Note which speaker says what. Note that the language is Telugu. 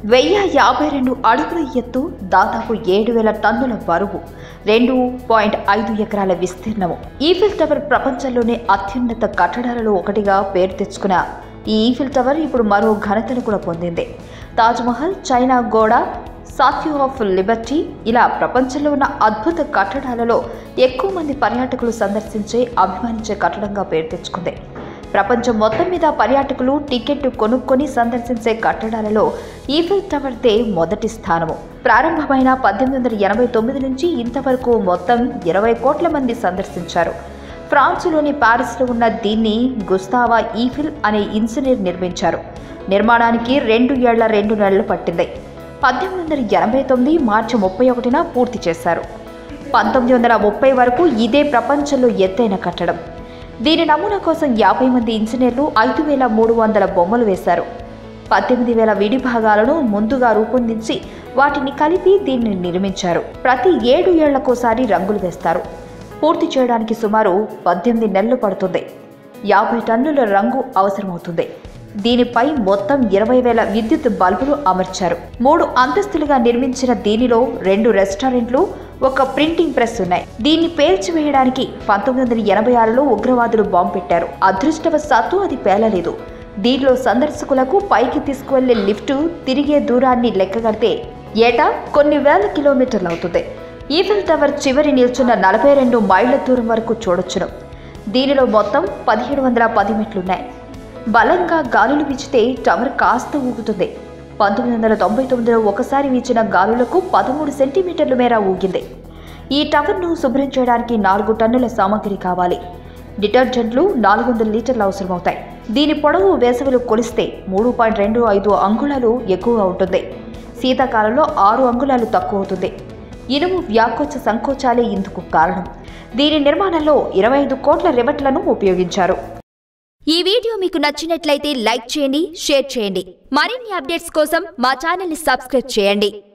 Speaker 1: వెయ్యి యాభై రెండు అడుగుల ఎత్తు దాదాపు ఏడు వేల టన్నుల బరువు రెండు పాయింట్ ఐదు ఎకరాల విస్తీర్ణము ఈఫిల్ టవర్ ప్రపంచంలోనే అత్యున్నత కట్టడాలలో ఒకటిగా పేరు తెచ్చుకున్న ఈ ఈఫిల్ టవర్ ఇప్పుడు మరో ఘనతను కూడా పొందింది తాజ్మహల్ చైనా గోడ సాత్యూ ఆఫ్ లిబర్టీ ఇలా ప్రపంచంలో ఉన్న అద్భుత కట్టడాలలో ఎక్కువ మంది పర్యాటకులు సందర్శించే అభిమానించే కట్టడంగా పేరు తెచ్చుకుంది ప్రపంచం మొత్తం మీద పర్యాటకులు టికెట్ కొనుక్కొని సందర్శించే కట్టడాలలో ఈఫిల్ టవర్దే మొదటి స్థానము ప్రారంభమైన పద్దెనిమిది వందల ఎనభై తొమ్మిది నుంచి ఇంతవరకు మొత్తం ఇరవై కోట్ల మంది సందర్శించారు ఫ్రాన్సులోని ప్యారిస్లో ఉన్న దీన్ని గుస్తావా ఈఫిల్ అనే ఇంజనీర్ నిర్మించారు నిర్మాణానికి రెండు ఏళ్ల రెండు నెలలు పట్టింది పద్దెనిమిది వందల ఎనభై తొమ్మిది మార్చి ముప్పై ఒకటిన పూర్తి చేశారు పంతొమ్మిది వందల ముప్పై వరకు ఇదే ప్రపంచంలో ఎత్తైన కట్టడం దీని నమూనా కోసం యాభై మంది ఇంజనీర్లు ఐదు వేల మూడు వందల బొమ్మలు వేశారు పద్దెనిమిది వేల విడి భాగాలను ముందుగా రూపొందించి వాటిని కలిపి దీన్ని నిర్మించారు ప్రతి ఏడు ఏళ్లకోసారి రంగులు వేస్తారు పూర్తి చేయడానికి సుమారు పద్దెనిమిది నెలలు పడుతుంది యాభై టన్నుల రంగు అవసరమవుతుంది దీనిపై మొత్తం ఇరవై వేల విద్యుత్ బల్బులు అమర్చారు మూడు అంతస్తులుగా నిర్మించిన దీనిలో రెండు రెస్టారెంట్లు ఒక ప్రింటింగ్ ప్రెస్ ఉన్నాయి దీన్ని పేల్చివేయడానికి పంతొమ్మిది వందల ఎనభై ఆరులో ఉగ్రవాదులు బాంబు పెట్టారు అదృష్టవశాత్తు అది పేలలేదు దీనిలో సందర్శకులకు పైకి తీసుకువెళ్లే లిఫ్టు తిరిగే దూరాన్ని లెక్కగడితే ఏటా కొన్ని వేల కిలోమీటర్లు అవుతుంది ఈఫిల్ టవర్ చివరి నిల్చున్న నలభై రెండు మైళ్ళ దూరం వరకు చూడొచ్చును దీనిలో మొత్తం పదిహేడు వందల పది మెట్లున్నాయి బలంగా గాలులు వీచితే టవర్ కాస్త ఊగుతుంది పంతొమ్మిది వందల తొంభై తొమ్మిదిలో ఒకసారి వీచిన గాలులకు పదమూడు సెంటీమీటర్ల మేర ఊగింది ఈ టవర్ను శుభ్రం చేయడానికి నాలుగు టన్నుల సామగ్రి కావాలి డిటర్జెంట్లు నాలుగు వందల లీటర్లు అవసరమవుతాయి దీని పొడవు వేసవిలో కొలిస్తే మూడు పాయింట్ రెండు ఐదు అంగుళాలు ఎక్కువగా ఉంటుంది శీతాకాలంలో ఆరు అంగుళాలు తక్కువ అవుతుంది ఇనుము వ్యాకోచ సంకోచాలే ఇందుకు కారణం దీని నిర్మాణంలో ఇరవై ఐదు కోట్ల రివట్లను ఉపయోగించారు
Speaker 2: ఈ వీడియో మీకు నచ్చినట్లయితే లైక్ చేయండి షేర్ చేయండి మరిన్ని అప్డేట్స్ కోసం మా ఛానల్ని సబ్స్క్రైబ్ చేయండి